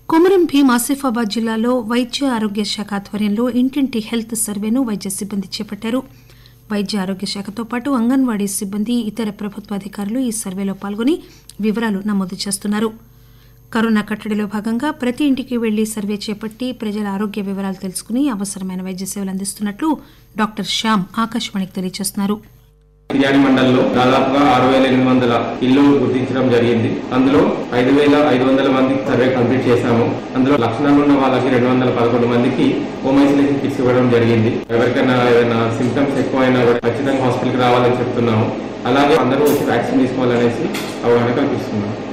కొమరం భీం ఆసిఫాబాద్ జిల్లాలో వైద్య ఆరోగ్య శాఖ ఆధ్వర్యంలో ఇంటింటి హెల్త్ సర్వేను వైద్య సిబ్బంది చేపట్టారు వైద్య ఆరోగ్య శాఖతో పాటు అంగన్వాడీ సిబ్బంది ఇతర ప్రభుత్వ అధికారులు ఈ సర్వేలో పాల్గొని వివరాలు నమోదు చేస్తున్నారు కరోనా కట్టడిలో భాగంగా ప్రతి ఇంటికి వెళ్లి సర్వే చేపట్టి ప్రజల ఆరోగ్య వివరాలు తెలుసుకుని అవసరమైన వైద్య సేవలు అందిస్తున్నట్లు డాక్టర్ శ్యామ్ ఆకాశవాణికి తెలియజేస్తున్నారు బిర్యానీ మండలంలో దాదాపుగా ఆరు వేల ఎనిమిది వందల ఇల్లు గుర్తించడం జరిగింది అందులో ఐదు వేల ఐదు వందల మంది సర్వే కంప్లీట్ చేశాము అందులో లక్షణాలు ఉన్న వాళ్ళకి రెండు వందల పదకొండు మందికి హోమ్ ఐసోలేషన్ కిట్స్ ఇవ్వడం జరిగింది ఎవరికైనా ఏదైనా సిమ్టమ్స్ ఎక్కువైనా కూడా ఖచ్చితంగా హాస్పిటల్కి రావాలని చెప్తున్నాము అలాగే అందరూ వచ్చి వ్యాక్సిన్ తీసుకోవాలనేసి అవగాహన కల్పిస్తున్నాము